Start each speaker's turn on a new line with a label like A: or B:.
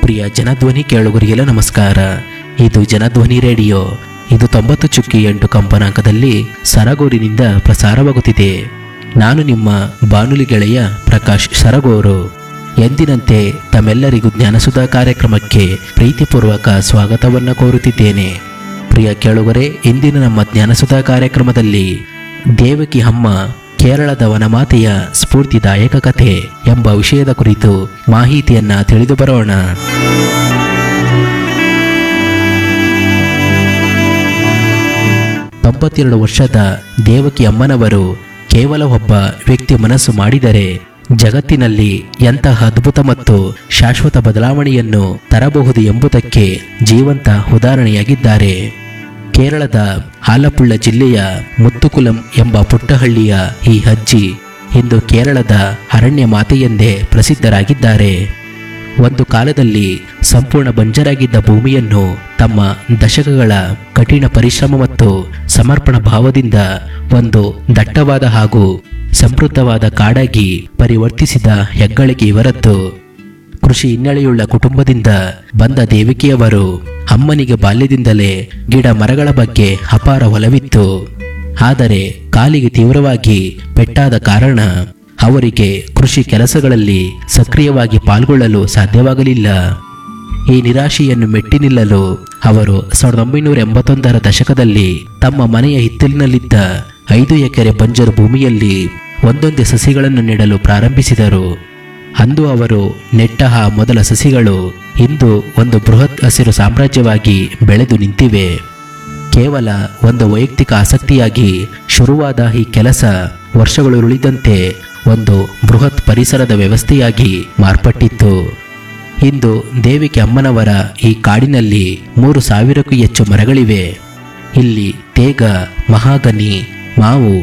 A: ಪ್ರಿಯ ಜನಧ್ವನಿ ಕೇಳುಗರಿಗೆಲ್ಲ ನಮಸ್ಕಾರ ಇದು ಜನಧ್ವನಿ ರೇಡಿಯೋ ಇದು ತೊಂಬತ್ತು ಚುಕ್ಕಿ ಎಂಟು ಕಂಪನಾಂಕದಲ್ಲಿ ಸರಗೂರಿನಿಂದ ಪ್ರಸಾರವಾಗುತ್ತಿದೆ ನಾನು ನಿಮ್ಮ ಬಾನುಲಿ ಗೆಳೆಯ ಪ್ರಕಾಶ್ ಸರಗೂರು ಎಂದಿನಂತೆ ತಮ್ಮೆಲ್ಲರಿಗೂ ಜ್ಞಾನಸುಧಾ ಕಾರ್ಯಕ್ರಮಕ್ಕೆ ಪ್ರೀತಿಪೂರ್ವಕ ಸ್ವಾಗತವನ್ನು ಕೋರುತ್ತಿದ್ದೇನೆ ಪ್ರಿಯ ಕೇಳುಗರೆ ಇಂದಿನ ನಮ್ಮ ಜ್ಞಾನಸುಧಾ ಕಾರ್ಯಕ್ರಮದಲ್ಲಿ ದೇವಕಿ ಅಮ್ಮ ಕೇರಳದ ವನಮಾತೆಯ ಸ್ಫೂರ್ತಿದಾಯಕ ಕಥೆ ಎಂಬ ವಿಷಯದ ಕುರಿತು ಮಾಹಿತಿಯನ್ನ ತಿಳಿದು ಬರೋಣ ತೊಂಬತ್ತೆರಡು ವರ್ಷದ ದೇವಕಿ ಅಮ್ಮನವರು ಕೇವಲ ಒಬ್ಬ ವ್ಯಕ್ತಿ ಮನಸ್ಸು ಮಾಡಿದರೆ ಜಗತ್ತಿನಲ್ಲಿ ಎಂತಹ ಅದ್ಭುತ ಮತ್ತು ಶಾಶ್ವತ ಬದಲಾವಣೆಯನ್ನು ತರಬಹುದು ಎಂಬುದಕ್ಕೆ ಜೀವಂತ ಉದಾಹರಣೆಯಾಗಿದ್ದಾರೆ ಕೇರಳದ ಆಲಪ್ಪುಳ ಜಿಲ್ಲೆಯ ಮುತ್ತುಕುಲಂ ಎಂಬ ಪುಟ್ಟಹಳ್ಳಿಯ ಈ ಅಜ್ಜಿ ಇಂದು ಕೇರಳದ ಅರಣ್ಯ ಮಾತೆಯೆಂದೇ ಪ್ರಸಿದ್ಧರಾಗಿದ್ದಾರೆ ಒಂದು ಕಾಲದಲ್ಲಿ ಸಂಪೂರ್ಣ ಬಂಜರಾಗಿದ್ದ ಭೂಮಿಯನ್ನು ತಮ್ಮ ದಶಕಗಳ ಕಠಿಣ ಪರಿಶ್ರಮ ಮತ್ತು ಸಮರ್ಪಣ ಭಾವದಿಂದ ಒಂದು ದಟ್ಟವಾದ ಹಾಗೂ ಸಮೃದ್ಧವಾದ ಕಾಡಾಗಿ ಪರಿವರ್ತಿಸಿದ ಹೆಗ್ಗಳಿಕೆ ಇವರದ್ದು ಕೃಷಿ ಹಿನ್ನೆಲೆಯುಳ್ಳ ಕುಟುಂಬದಿಂದ ಬಂದ ದೇವಿಕೆಯವರು ಅಮ್ಮನಿಗೆ ಬಾಲ್ಯದಿಂದಲೇ ಗಿಡ ಮರಗಳ ಬಗ್ಗೆ ಅಪಾರ ಒಲವಿತ್ತು ಆದರೆ ಕಾಲಿಗೆ ತೀವ್ರವಾಗಿ ಪೆಟ್ಟಾದ ಕಾರಣ ಅವರಿಗೆ ಕೃಷಿ ಕೆಲಸಗಳಲ್ಲಿ ಸಕ್ರಿಯವಾಗಿ ಪಾಲ್ಗೊಳ್ಳಲು ಸಾಧ್ಯವಾಗಲಿಲ್ಲ ಈ ನಿರಾಶೆಯನ್ನು ಮೆಟ್ಟಿ ನಿಲ್ಲಲು ಅವರು ಸಾವಿರದ ಒಂಬೈನೂರ ಎಂಬತ್ತೊಂದರ ದಶಕದಲ್ಲಿ ತಮ್ಮ ಮನೆಯ ಹಿತ್ತಲಿನಲ್ಲಿದ್ದ ಐದು ಎಕರೆ ಬಂಜರು ಭೂಮಿಯಲ್ಲಿ ಒಂದೊಂದೇ ಸಸಿಗಳನ್ನು ನೆಡಲು ಪ್ರಾರಂಭಿಸಿದರು ಅಂದು ಅವರು ನೆಟ್ಟ ಆ ಮೊದಲ ಸಸಿಗಳು ಇಂದು ಒಂದು ಬೃಹತ್ ಹಸಿರು ಸಾಮ್ರಾಜ್ಯವಾಗಿ ಬೆಳೆದು ನಿಂತಿವೆ ಕೇವಲ ಒಂದು ವೈಯಕ್ತಿಕ ಆಸಕ್ತಿಯಾಗಿ ಶುರುವಾದ ಈ ಕೆಲಸ ವರ್ಷಗಳುರುಳಿದಂತೆ ಒಂದು ಬೃಹತ್ ಪರಿಸರದ ವ್ಯವಸ್ಥೆಯಾಗಿ ಮಾರ್ಪಟ್ಟಿತ್ತು ಇಂದು ದೇವಿಕೆ ಅಮ್ಮನವರ ಈ ಕಾಡಿನಲ್ಲಿ ಮೂರು ಸಾವಿರಕ್ಕೂ ಹೆಚ್ಚು ಮರಗಳಿವೆ ಇಲ್ಲಿ ತೇಗ ಮಹಾಗನಿ ಮಾವು